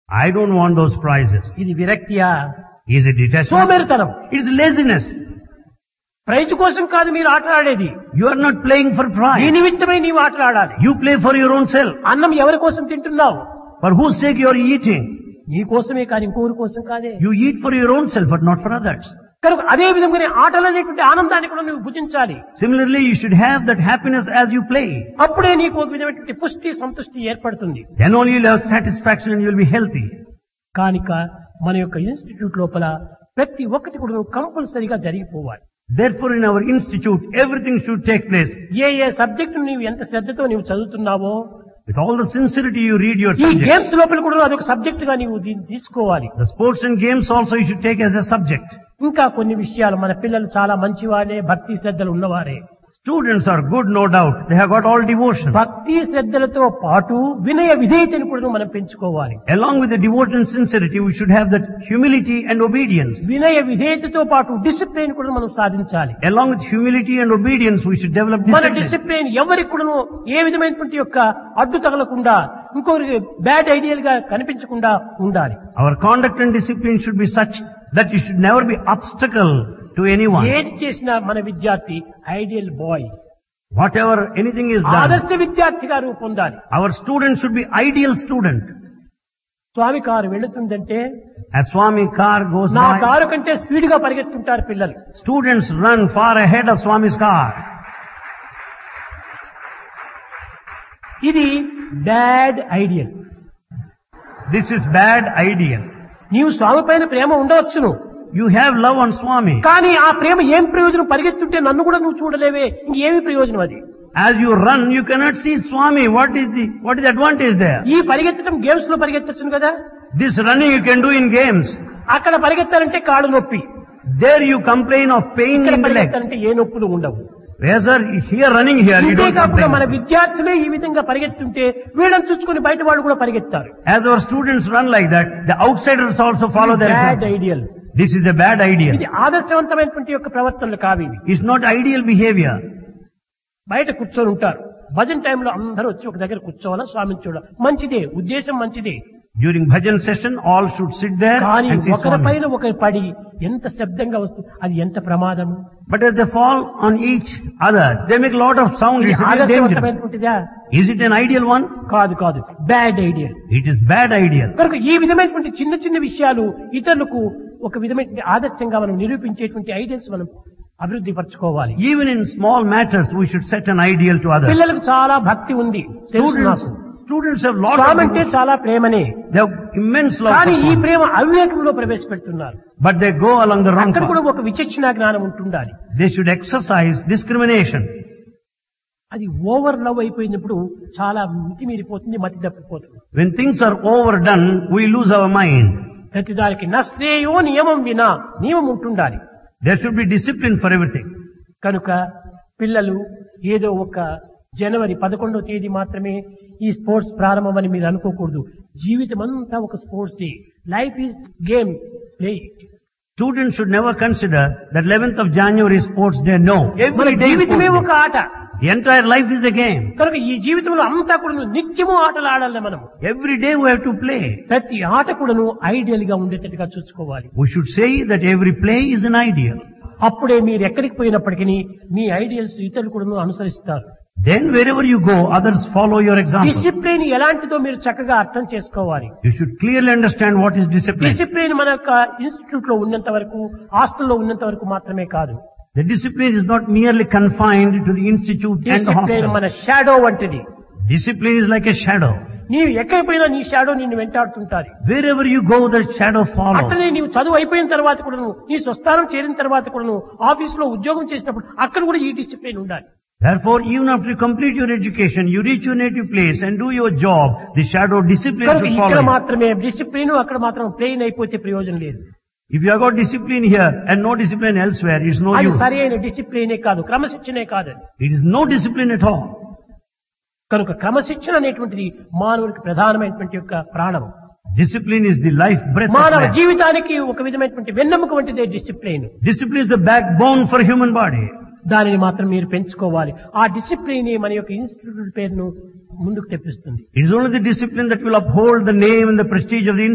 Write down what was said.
I don't want those prizes. ఇది విరక్తియా Is it detachment? సోమేరితనం It is laziness. ప్రైజ్ కోసం కాదు మీరు ఆటలాడేది You are not playing for నీ prize. నిమిత్తమై నీవు ఆటలాడాలి You play for your own self. అన్నం ఎవరి కోసం తింటున్నావు For whose sake you are eating? నీ కోసమే కానీ ఇంకోరి కోసం కాదే You eat for your own self, but not for others. కనుక అదే విధంగానే ఆటలు అనేటువంటి ఆనందాన్ని కూడా నువ్వు భుజించాలి Similarly, you should have that happiness as you play. అప్పుడే నీకు ఒక విధమైనటువంటి పుష్టి సంతృష్టి ఏర్పడుతుంది Then only you'll have satisfaction and you'll be healthy. కానిక మన యొక్క ఇన్స్టిట్యూట్ లోపల ప్రతి ఒక్కటి కూడా కంపల్సరీగా జరిగిపోవాలి Therefore, in our institute, everything should take place. ఏ ఏ సబ్జెక్టు నీవు ఎంత శ్రద్ధతో నీవు చదువుతున్నావో With all the sincerity you read your ఈ subject. గేమ్స్ లోపల కూడా అదొక సబ్జెక్ట్ గా నీవు దీన్ని తీసుకోవాలి The sports and games also you should take as a subject. ఇంకా కొన్ని విషయాలు మన పిల్లలు చాలా మంచివారే భక్తి శ్రద్ధలు ఉన్నవారే Students are good, no doubt. They have got all devotion. భక్తి శ్రద్ధలతో పాటు వినయ విధేయతను కూడా మనం పెంచుకోవాలి Along with the devotion and sincerity, we should have that humility and obedience. వినయ విధేయతతో పాటు డిసిప్లిన్ కూడా మనం సాధించాలి Along with humility and obedience, we should develop మన discipline. డిసిప్లిన్ ఎవరికి కూడాను ఏ విధమైనటువంటి యొక్క అడ్డు తగలకుండా ఇంకొకరికి బ్యాడ్ ఐడియల్ గా కనిపించకుండా ఉండాలి Our conduct and discipline should be such that it should never be obstacle to anyone. ఏది చేసినా మన విద్యార్థి ideal boy Whatever anything is done, ఆదర్శ విద్యార్థిగా రూపొందాలి our student should be ideal student. Swami car వెళుతుందంటే As Swami car goes నా by, car కంటే స్పీడ్ గా పరిగెత్తుంటారు పిల్లలు students run far ahead of Swami's car. ఇది bad ideal This is bad ideal. నీవు స్వామి పైన ప్రేమ ఉండవచ్చును You have love on Swami. కానీ ఆ ప్రేమ ఏం ప్రయోజనం పరిగెత్తుంటే నన్ను కూడా నువ్వు చూడలేవే ఇంకేమి ప్రయోజనం అది As you run, you cannot see Swami. What is the, what is the advantage there? ఈ పరిగెత్తడం గేమ్స్ లో పరిగెత్తచ్చును కదా This running you can do in games. అక్కడ పరిగెత్తాలంటే కాళ్ళు నొప్పి There you complain of pain ఇక్కడ in the leg. పరిగెత్తాలంటే ఏ నొప్పులు ఉండవు Yes, sir, here running here, you don't అంతేకాకుండా మన complain. విద్యార్థులే ఈ విధంగా పరిగెత్తుంటే వీళ్ళని చూసుకుని బయట వాళ్ళు కూడా పరిగెత్తారు As our students run like that, the outsiders also follow their bad example. Ideal This is a bad idea. ఇది ఆదర్శవంతమైనటువంటి యొక్క ప్రవర్తనలు కావి ఇవి. It's not ideal behavior. బయట కూర్చొని ఉంటారు భజన టైంలో అందరూ వచ్చి ఒక దగ్గర కూర్చోవాలా స్వామిని చూడాలి మంచిదే ఉద్దేశం మంచిదే During bhajan session, all should sit there కానీ and see ఒకరి Swami. పైన ఒకరి పడి ఎంత శబ్దంగా వస్తుంది అది ఎంత ప్రమాదం But as they fall on each other, they make a lot of sound. ఇది It's very dangerous. ఆదర్శవంతమైనటువంటిదా Is it an ideal one? కాదు కాదు bad ideal It is bad ideal. కనుక ఈ విధమైనటువంటి చిన్న చిన్న విషయాలు ఇతరులకు ఒక విధమైన ఆదర్శంగా మనం నిరూపించేటువంటి ఐడియల్స్ మనం అభివృద్ధి పరచుకోవాలి Even in small matters, we should set an ideal to others. పిల్లలకు చాలా భక్తి ఉంది తెలుసు Students, నాకు. students have lot Swamy of అంటే devotion. చాలా ప్రేమనే They have immense love. కానీ for ఈ Swami. Prema అవివేకంలో ప్రవేశపెడుతున్నారు But they go along the wrong అక్కడ కూడా path. ఒక విచక్షణ జ్ఞానం ఉంటుండాలి They should exercise discrimination. అది ఓవర్ లవ్ అయిపోయినప్పుడు చాలా మితి మీరిపోతుంది మతి తప్పిపోతుంది When things are overdone, we lose our mind. ప్రతిదానికి నశ్రేయో నియమం వినా నియమం ఉంటుండాలి There should be discipline for everything. కనుక పిల్లలు ఏదో ఒక జనవరి పదకొండవ తేదీ మాత్రమే ఈ స్పోర్ట్స్ ప్రారంభమని మీరు అనుకోకూడదు జీవితం అంతా ఒక sports day life is game play Students should never consider that 11th of January is sports day. No. మన Every day is జీవితమే sports ఒక day. ఆట The entire life is a game. కనుక ఈ జీవితంలో అంతా కూడా నిత్యము ఆటలు ఆడాలి మనం Every day we have to play. ప్రతి ఆట కూడాను ఐడియల్ గా ఉండేటట్టుగా చూసుకోవాలి We should say that every play is an ideal. అప్పుడే మీరు ఎక్కడికి పోయినప్పటికీ మీ ఐడియల్స్ ఇతరులు కూడా అనుసరిస్తారు Then wherever you go, others follow your example. Discipline ఎలాంటిదో మీరు చక్కగా అర్థం చేసుకోవాలి You should clearly understand what is discipline. Discipline మన యొక్క ఇన్స్టిట్యూట్ లో ఉన్నంత వరకు హాస్టల్లో ఉన్నంత వరకు మాత్రమే కాదు The discipline is not merely confined to the institute and the discipline hostel. మన షాడో వంటిది Discipline is like a shadow. నీవు ఎక్కడికి పోయినా నీ షాడో నిన్ను వెంటాడుతుంటాది Wherever you go, that shadow follows. అట్లనే నీవు చదువు అయిపోయిన తర్వాత కూడాను నీ స్వస్థానం చేరిన తర్వాత కూడాను ఆఫీసులో ఉద్యోగం చేసినప్పుడు అక్కడ కూడా ఈ డిసిప్లిన్ ఉండాలి Therefore, even after you complete your education, you reach your native place and do your job, the shadow discipline కనుక should ఇక్కడ follow. you. మాత్రమే డిసిప్లిన్ అక్కడ మాత్రం ప్లెయిన్ అయిపోతే ప్రయోజనం లేదు If you have got discipline here and no discipline elsewhere, it's no అది use. సరి అయిన డిసిప్లినే కాదు క్రమశిక్షణే కాదండి It is no discipline at all. కనుక క్రమశిక్షణ అనేటువంటిది మానవునికి ప్రధానమైనటువంటి యొక్క ప్రాణం Discipline is the life breath of మానవ man. జీవితానికి ఒక విధమైనటువంటి వెన్నెముక వంటిదే discipline Discipline is the backbone for human body. దానిని మాత్రం మీరు పెంచుకోవాలి ఆ డిసిప్లిన్ మన యొక్క ఇన్స్టిట్యూట్ పేరును ముందుకు తెప్పిస్తుంది It is only the discipline that will uphold the name and the prestige of the